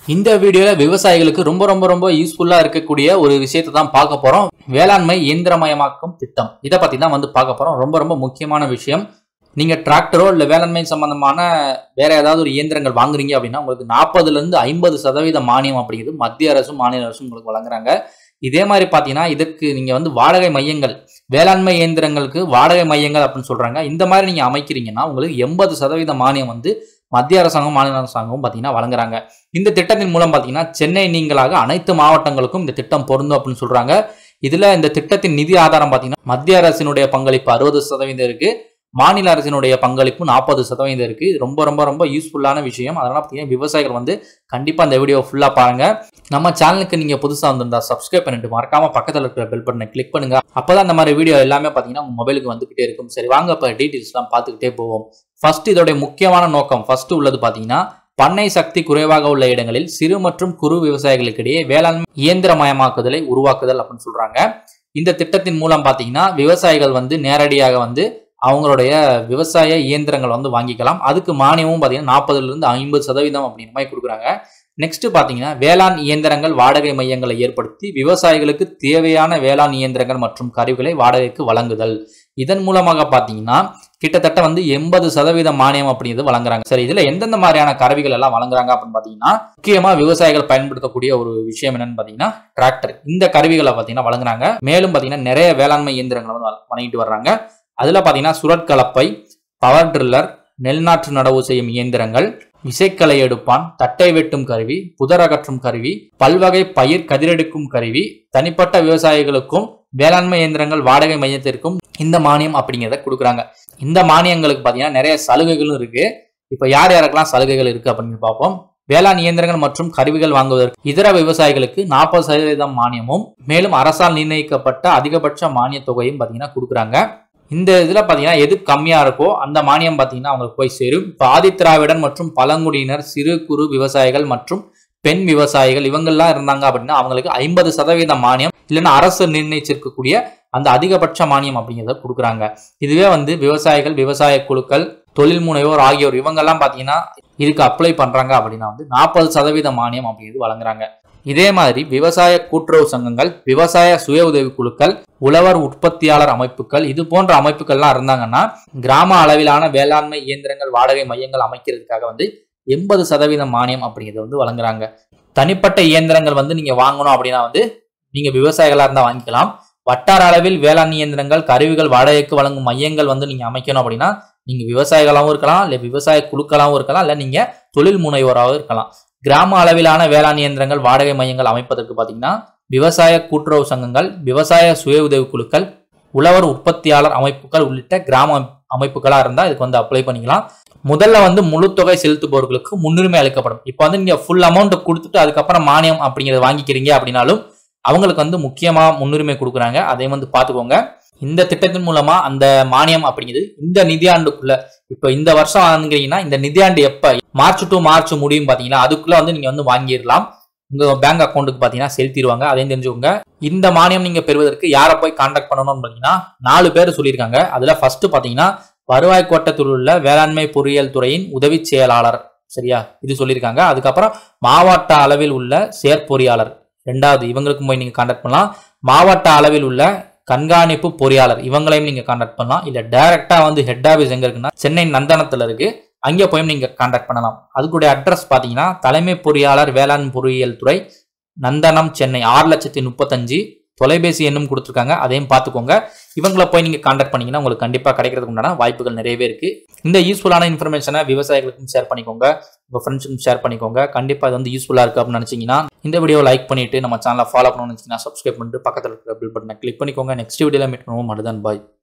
இந்த வீடியோல விவசாயிகளுக்கு ரொம்ப ரொம்ப ரொம்ப யூஸ்ஃபுல்லா இருக்கக்கூடிய ஒரு விஷயத்தை தான் பார்க்க போறோம் வேளாண்மை இயந்திரமயமாக்கும் திட்டம் இதை பத்தி தான் வந்து பார்க்க போறோம் ரொம்ப ரொம்ப முக்கியமான விஷயம் நீங்க டிராக்டரோ இல்ல வேளாண்மை சம்பந்தமான வேற ஏதாவது ஒரு இயந்திரங்கள் வாங்குறீங்க அப்படின்னா உங்களுக்கு நாற்பதுல இருந்து ஐம்பது சதவீத மானியம் அப்படிங்கிறது மத்திய அரசும் மாநில அரசும் உங்களுக்கு வழங்குறாங்க இதே மாதிரி பார்த்தீங்கன்னா இதற்கு நீங்க வந்து வாடகை மையங்கள் வேளாண்மை இயந்திரங்களுக்கு வாடகை மையங்கள் அப்படின்னு சொல்றாங்க இந்த மாதிரி நீங்க அமைக்கிறீங்கன்னா உங்களுக்கு எண்பது சதவீத மானியம் வந்து மத்திய அரசாங்கம் மாநில அரசாங்கமும் பார்த்தீங்கன்னா வழங்குறாங்க இந்த திட்டத்தின் மூலம் பார்த்தீங்கன்னா சென்னை நீங்களாக அனைத்து மாவட்டங்களுக்கும் இந்த திட்டம் பொருந்தும் அப்படின்னு சொல்றாங்க இதுல இந்த திட்டத்தின் நிதி ஆதாரம் பார்த்தீங்கன்னா மத்திய அரசினுடைய பங்களிப்பு அறுபது சதவீதம் இருக்கு மாநில அரசினுடைய பங்களிப்பு நாற்பது சதவீதம் இருக்கு இது ரொம்ப ரொம்ப ரொம்ப யூஸ்ஃபுல்லான விஷயம் அதனால பார்த்தீங்கன்னா விவசாயிகள் வந்து கண்டிப்பா இந்த வீடியோ ஃபுல்லா பாருங்க நம்ம சேனலுக்கு நீங்க புதுசா வந்திருந்தா சப்ஸ்கிரைப் பண்ணிட்டு மறக்காம பக்கத்துல இருக்கிற பெல் பட்டனை கிளிக் பண்ணுங்க அப்பதான் இந்த மாதிரி வீடியோ எல்லாமே பார்த்தீங்கன்னா உங்க மொபைலுக்கு வந்துகிட்டே இருக்கும் சரி வாங்க இப்போ டீட்டெயில்ஸ்லாம் பார்த்துக்கிட்டே போவோம் ஃபர்ஸ்ட் இதோடைய முக்கியமான நோக்கம் ஃபர்ஸ்ட் உள்ளது பார்த்தீங்கன்னா பண்ணை சக்தி குறைவாக உள்ள இடங்களில் சிறு மற்றும் குறு விவசாயிகளுக்கிடையே வேளாண்மை இயந்திரமயமாக்குதலை உருவாக்குதல் அப்படின்னு சொல்றாங்க இந்த திட்டத்தின் மூலம் பார்த்தீங்கன்னா விவசாயிகள் வந்து நேரடியாக வந்து அவங்களுடைய விவசாய இயந்திரங்கள் வந்து வாங்கிக்கலாம் அதுக்கு மானியமும் பார்த்தீங்கன்னா நாற்பதுல இருந்து ஐம்பது சதவீதம் அப்படின்ற மாதிரி கொடுக்குறாங்க நெக்ஸ்ட் பார்த்தீங்கன்னா வேளாண் இயந்திரங்கள் வாடகை மையங்களை ஏற்படுத்தி விவசாயிகளுக்கு தேவையான வேளாண் இயந்திரங்கள் மற்றும் கருவிகளை வாடகைக்கு வழங்குதல் இதன் மூலமாக பார்த்தீங்கன்னா கிட்டத்தட்ட வந்து எண்பது சதவீத மானியம் அப்படிங்கிறது வழங்குறாங்க சரி இதுல எந்தெந்த மாதிரியான கருவிகள் எல்லாம் வழங்குறாங்க அப்படின்னு பாத்தீங்கன்னா முக்கியமா விவசாயிகள் பயன்படுத்தக்கூடிய ஒரு விஷயம் என்னன்னு பாத்தீங்கன்னா டிராக்டர் இந்த கருவிகளை பாத்தீங்கன்னா வழங்குறாங்க மேலும் பாத்தீங்கன்னா நிறைய வேளாண்மை இயந்திரங்களை வந்து வழங்கிட்டு வர்றாங்க அதுல பாத்தீங்கன்னா சுழற்கலப்பை பவர் ட்ரில்லர் நெல் நாற்று நடவு செய்யும் இயந்திரங்கள் விசைக்கலை எடுப்பான் தட்டை வெட்டும் கருவி புதர் அகற்றும் கருவி பல்வகை பயிர் கதிரெடுக்கும் கருவி தனிப்பட்ட விவசாயிகளுக்கும் வேளாண்மை இயந்திரங்கள் வாடகை மையத்திற்கும் இந்த மானியம் அப்படிங்கிறத கொடுக்குறாங்க இந்த மானியங்களுக்கு பார்த்தீங்கன்னா நிறைய சலுகைகளும் இருக்கு இப்போ யார் யாருக்கெல்லாம் சலுகைகள் இருக்கு அப்படின்னு பார்ப்போம் வேளாண் இயந்திரங்கள் மற்றும் கருவிகள் வாங்குவதற்கு இதர விவசாயிகளுக்கு நாற்பது சதவீதம் மானியமும் மேலும் அரசால் நிர்ணயிக்கப்பட்ட அதிகபட்ச மானிய தொகையும் பார்த்தீங்கன்னா கொடுக்குறாங்க இந்த இதில் பார்த்தீங்கன்னா எது கம்மியாக இருக்கோ அந்த மானியம் பார்த்தீங்கன்னா அவங்களுக்கு போய் சேரும் இப்போ ஆதித்திராவிடன் மற்றும் பழங்குடியினர் சிறு குறு விவசாயிகள் மற்றும் பெண் விவசாயிகள் இவங்கெல்லாம் இருந்தாங்க அப்படின்னா அவங்களுக்கு ஐம்பது சதவீத மானியம் இல்லைன்னா அரசு நிர்ணயிச்சிருக்கக்கூடிய அந்த அதிகபட்ச மானியம் அப்படிங்கிறத கொடுக்குறாங்க இதுவே வந்து விவசாயிகள் விவசாய குழுக்கள் தொழில் முனைவோர் ஆகியோர் இவங்கெல்லாம் பார்த்தீங்கன்னா இதுக்கு அப்ளை பண்ணுறாங்க அப்படின்னா வந்து நாற்பது சதவீத மானியம் அப்படிங்கிறது வழங்குறாங்க இதே மாதிரி விவசாய கூட்டுறவு சங்கங்கள் விவசாய சுய உதவி குழுக்கள் உழவர் உற்பத்தியாளர் அமைப்புகள் இது போன்ற அமைப்புகள்லாம் இருந்தாங்கன்னா கிராம அளவிலான வேளாண்மை இயந்திரங்கள் வாடகை மையங்கள் அமைக்கிறதுக்காக வந்து எண்பது சதவீதம் மானியம் அப்படிங்கிறத வந்து வழங்குறாங்க தனிப்பட்ட இயந்திரங்கள் வந்து நீங்க வாங்கணும் அப்படின்னா வந்து நீங்க விவசாயிகளா இருந்தா வாங்கிக்கலாம் வட்டார அளவில் வேளாண் இயந்திரங்கள் கருவிகள் வாடகைக்கு வழங்கும் மையங்கள் வந்து நீங்க அமைக்கணும் அப்படின்னா நீங்க விவசாயிகளாகவும் இருக்கலாம் இல்ல விவசாய குழுக்களாகவும் இருக்கலாம் இல்ல நீங்க தொழில் முனைவோராகவும் இருக்கலாம் கிராம அளவிலான வேளாண் இயந்திரங்கள் வாடகை மையங்கள் அமைப்பதற்கு பாத்தீங்கன்னா விவசாய கூட்டுறவு சங்கங்கள் விவசாய சுய உதவி குழுக்கள் உழவர் உற்பத்தியாளர் அமைப்புகள் உள்ளிட்ட கிராம அமைப்புகளா இருந்தா இதுக்கு வந்து அப்ளை பண்ணிக்கலாம் முதல்ல வந்து முழு தொகை செலுத்துபவர்களுக்கு முன்னுரிமை அளிக்கப்படும் இப்போ வந்து நீங்க ஃபுல் அமௌண்ட் கொடுத்துட்டு அதுக்கப்புறம் மானியம் அப்படிங்கறத வாங்கிக்கிறீங்க அப்படின்னாலும் அவங்களுக்கு வந்து முக்கியமா முன்னுரிமை கொடுக்குறாங்க அதை வந்து பாத்துக்கோங்க இந்த திட்டத்தின் மூலமா அந்த மானியம் அப்படிங்கிறது இந்த நிதியாண்டுக்குள்ள இப்போ இந்த வருஷம் வாங்குறீங்கன்னா இந்த நிதியாண்டு எப்ப மார்ச் டு மார்ச் முடியும் பாத்தீங்கன்னா அதுக்குள்ள வந்து நீங்க வந்து வாங்கிடலாம் உங்க பேங்க் அக்கௌண்ட்டுக்கு பாத்தீங்கன்னா செலுத்திடுவாங்க அதையும் தெரிஞ்சுக்கோங்க இந்த மானியம் நீங்க பெறுவதற்கு யாரை போய் கான்டாக்ட் பண்ணணும்னு பாத்தீங்கன்னா நாலு பேர் சொல்லியிருக்காங்க அதுல ஃபர்ஸ்ட் பாத்தீங்கன்னா வருவாய் கோட்டத்தில் உள்ள வேளாண்மை பொறியியல் துறையின் உதவி செயலாளர் சரியா இது சொல்லியிருக்காங்க அதுக்கப்புறம் மாவட்ட அளவில் உள்ள செயற்பொறியாளர் ரெண்டாவது இவங்களுக்கும் போய் நீங்க கான்டாக்ட் பண்ணலாம் மாவட்ட அளவில் உள்ள கண்காணிப்பு பொறியாளர் இவங்களையும் நீங்க கான்டாக்ட் பண்ணலாம் இல்ல டைரக்டா வந்து ஹெட் ஆபீஸ் எங்க இருக்குன்னா சென்னை நந்தனத்துல இருக்கு அங்கே போய் நீங்க கான்டாக்ட் பண்ணலாம் அதுக்குடைய அட்ரஸ் பாத்தீங்கன்னா தலைமை பொறியாளர் வேளாண் பொறியியல் துறை நந்தனம் சென்னை ஆறு லட்சத்தி முப்பத்தஞ்சு தொலைபேசி எண்ணும் கொடுத்துருக்காங்க அதையும் பார்த்துக்கோங்க இவங்களை போய் நீங்கள் கான்டாக்ட் பண்ணீங்கன்னா உங்களுக்கு கண்டிப்பாக கிடைக்கிறதுக்கு உண்டான வாய்ப்புகள் நிறையவே இருக்கு இந்த யூஸ்ஃபுல்லான இன்ஃபர்மேஷனை விவசாயிகளுக்கும் ஷேர் பண்ணிக்கோங்க உங்கள் ஃப்ரெண்ட்ஸுக்கும் ஷேர் பண்ணிக்கோங்க கண்டிப்பாக இது வந்து யூஸ்ஃபுல்லாக இருக்குது அப்படின்னு நினச்சிங்கன்னா இந்த வீடியோ லைக் பண்ணிட்டு நம்ம சேனலை ஃபாலோ பண்ணணும்னு நினச்சிங்கன்னா சப்ஸ்கிரைப் பண்ணிட்டு பக்கத்தில் இருக்கிற பில் பட்டனை கிளிக் பண்ணிக்கோங்க நெக்ஸ்ட் வீடியோவில் மீட் பண்ணுவோம் மடுதான் பாய்